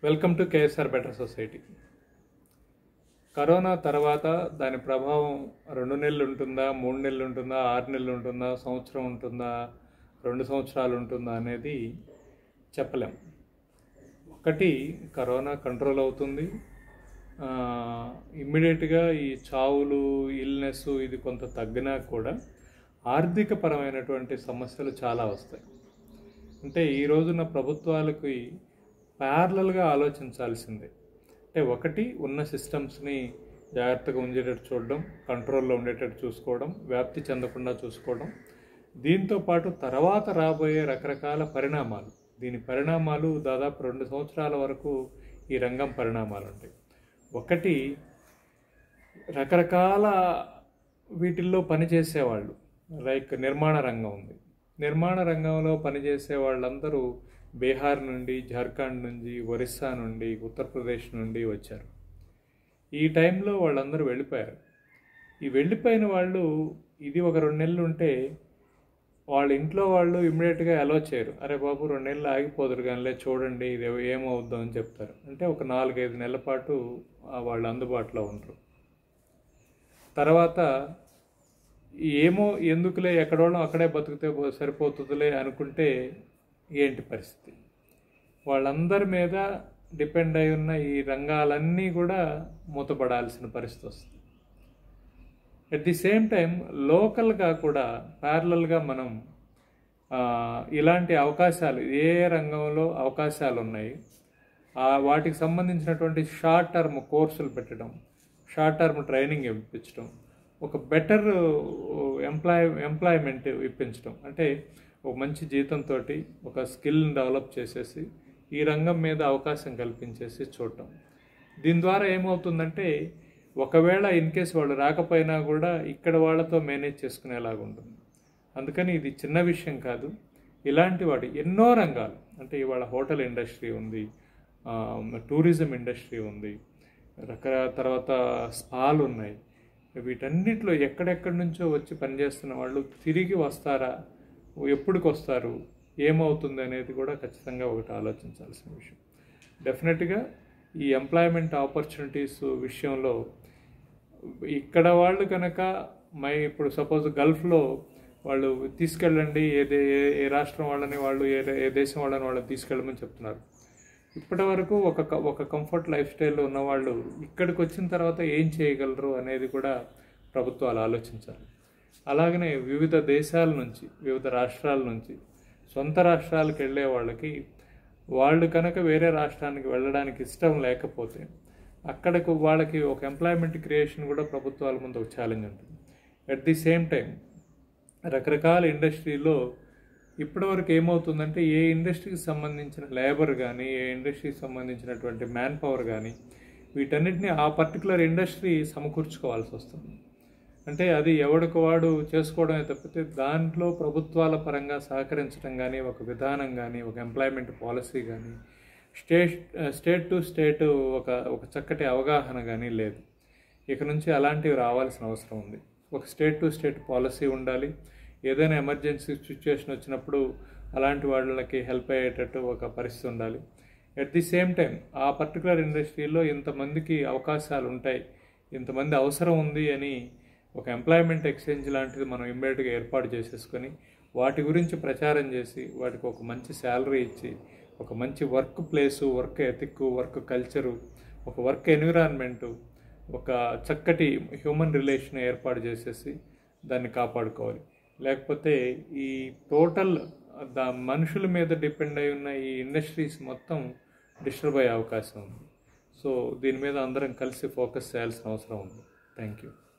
welcome to KSR better society corona తర్వాత దాని ప్రభావం రెండు నెలలు ఉంటుందా మూడు నెలలు ఉంటుందా ఆరు నెలలు ఉంటుందా సంవత్సరం ఉంటుందా రెండు సంవత్సరాలు ఉంటుందా అనేది చెప్పలేం ఒకటి కరోనా కంట్రోల్ అవుతుంది ఇమ్మీడియట్గా ఈ చావులు ఇల్నెస్ ఇది కొంత తగ్గినా కూడా ఆర్థిక పరమైనటువంటి సమస్యలు చాలా వస్తాయి అంటే ఈ రోజున ప్రభుత్వాలకి ప్యారలల్గా ఆలోచించాల్సిందే అంటే ఒకటి ఉన్న సిస్టమ్స్ని జాగ్రత్తగా ఉండేటట్టు చూడడం కంట్రోల్లో ఉండేటట్టు చూసుకోవడం వ్యాప్తి చెందకుండా చూసుకోవడం దీంతో పాటు తర్వాత రాబోయే రకరకాల పరిణామాలు దీని పరిణామాలు దాదాపు రెండు సంవత్సరాల వరకు ఈ రంగం పరిణామాలు ఉంటాయి ఒకటి రకరకాల వీటిల్లో పనిచేసేవాళ్ళు లైక్ నిర్మాణ రంగం ఉంది నిర్మాణ రంగంలో పనిచేసే వాళ్ళందరూ బీహార్ నుండి జార్ఖండ్ నుంచి ఒరిస్సా నుండి ఉత్తరప్రదేశ్ నుండి వచ్చారు ఈ టైంలో వాళ్ళందరూ వెళ్ళిపోయారు ఈ వెళ్ళిపోయిన వాళ్ళు ఇది ఒక రెండు నెలలు ఉంటే వాళ్ళ ఇంట్లో వాళ్ళు ఇమ్మీడియట్గా అలో చేయరు అరే బాబు రెండు నెలలు ఆగిపోదురు కానీ చూడండి ఇది ఏమవుద్దాం అని చెప్తారు అంటే ఒక నాలుగైదు నెలల పాటు వాళ్ళు అందుబాటులో ఉండరు తర్వాత ఏమో ఎందుకులే ఎక్కడోళ్ళం అక్కడే బతికితే సరిపోతుందిలే అనుకుంటే ఏంటి పరిస్థితి వాళ్ళందరి మీద డిపెండ్ అయి ఉన్న ఈ రంగాలన్నీ కూడా మూతపడాల్సిన పరిస్థితి వస్తుంది అట్ ది సేమ్ టైం లోకల్గా కూడా ప్యారలల్గా మనం ఇలాంటి అవకాశాలు ఏ రంగంలో అవకాశాలు ఉన్నాయి వాటికి సంబంధించినటువంటి షార్ట్ టర్మ్ కోర్సులు పెట్టడం షార్ట్ టర్మ్ ట్రైనింగ్ ఇప్పించడం ఒక బెటర్ ఎంప్లాయ్ ఎంప్లాయ్మెంట్ ఇప్పించడం అంటే ఒక మంచి జీతంతో ఒక స్కిల్ని డెవలప్ చేసేసి ఈ రంగం మీద అవకాశం కల్పించేసి చూడటం దీని ద్వారా ఏమవుతుందంటే ఒకవేళ ఇన్ కేస్ వాళ్ళు రాకపోయినా కూడా ఇక్కడ వాళ్ళతో మేనేజ్ చేసుకునేలాగా ఉంటుంది అందుకని ఇది చిన్న విషయం కాదు ఇలాంటి వాటి ఎన్నో రంగాలు అంటే ఇవాళ హోటల్ ఇండస్ట్రీ ఉంది టూరిజం ఇండస్ట్రీ ఉంది రకర తర్వాత స్పాలు ఉన్నాయి వీటన్నిటిలో ఎక్కడెక్కడి నుంచో వచ్చి పనిచేస్తున్న వాళ్ళు తిరిగి వస్తారా ఎప్పటికి వస్తారు ఏమవుతుంది అనేది కూడా ఖచ్చితంగా ఒకటి ఆలోచించాల్సిన విషయం డెఫినెట్గా ఈ ఎంప్లాయ్మెంట్ ఆపర్చునిటీస్ విషయంలో ఇక్కడ వాళ్ళు కనుక మై ఇప్పుడు సపోజ్ గల్ఫ్లో వాళ్ళు తీసుకెళ్ళండి ఏ ఏ రాష్ట్రం వాళ్ళని వాళ్ళు ఏ ఏ దేశం వాళ్ళని వాళ్ళని తీసుకెళ్ళమని చెప్తున్నారు ఇప్పటి వరకు ఒక ఒక కంఫర్ట్ లైఫ్ స్టైల్లో ఉన్నవాళ్ళు ఇక్కడికి వచ్చిన తర్వాత ఏం చేయగలరు అనేది కూడా ప్రభుత్వాలు ఆలోచించాలి అలాగనే వివిధ దేశాల నుంచి వివిధ రాష్ట్రాల నుంచి సొంత రాష్ట్రాలకు వెళ్ళే వాళ్ళకి వాళ్ళు కనుక వేరే రాష్ట్రానికి వెళ్ళడానికి ఇష్టం లేకపోతే అక్కడకు వాళ్ళకి ఒక ఎంప్లాయ్మెంట్ క్రియేషన్ కూడా ప్రభుత్వాల ముందు ఒక ఛాలెంజ్ ఉంటుంది అట్ ది సేమ్ టైం రకరకాల ఇండస్ట్రీలో ఇప్పటివరకు ఏమవుతుందంటే ఏ ఇండస్ట్రీకి సంబంధించిన లేబర్ కానీ ఏ ఇండస్ట్రీకి సంబంధించినటువంటి మ్యాన్ పవర్ కానీ వీటన్నిటిని ఆ పర్టికులర్ ఇండస్ట్రీ సమకూర్చుకోవాల్సి వస్తుంది అంటే అది ఎవడికి వాడు చేసుకోవడమే తప్పితే దాంట్లో ప్రభుత్వాల పరంగా సహకరించడం కానీ ఒక విధానం కానీ ఒక ఎంప్లాయ్మెంట్ పాలసీ కానీ స్టేట్ స్టేట్ టు స్టేట్ ఒక ఒక చక్కటి అవగాహన కానీ లేదు ఇక నుంచి అలాంటివి రావాల్సిన అవసరం ఉంది ఒక స్టేట్ టు స్టేట్ పాలసీ ఉండాలి ఏదైనా ఎమర్జెన్సీ సిచ్యువేషన్ వచ్చినప్పుడు అలాంటి వాళ్ళకి హెల్ప్ అయ్యేటట్టు ఒక పరిస్థితి ఉండాలి ఎట్ ది సేమ్ టైం ఆ పర్టికులర్ ఇండస్ట్రీలో ఇంతమందికి అవకాశాలు ఉంటాయి ఇంతమంది అవసరం ఉంది అని ఒక ఎంప్లాయ్మెంట్ ఎక్స్చేంజ్ లాంటిది మనం ఇమ్మీడియట్గా ఏర్పాటు చేసేసుకొని వాటి గురించి ప్రచారం చేసి వాటికి ఒక మంచి శాలరీ ఇచ్చి ఒక మంచి work place work ethic work culture ఒక వర్క్ ఎన్విరాన్మెంటు ఒక చక్కటి హ్యూమన్ రిలేషన్ ఏర్పాటు చేసేసి దాన్ని కాపాడుకోవాలి లేకపోతే ఈ టోటల్ దా మనుషుల మీద డిపెండ్ అయి ఉన్న ఈ ఇండస్ట్రీస్ మొత్తం డిస్టర్బ్ అయ్యే అవకాశం ఉంది సో దీని మీద అందరం కలిసి ఫోకస్ చేయాల్సిన అవసరం ఉంది థ్యాంక్ యూ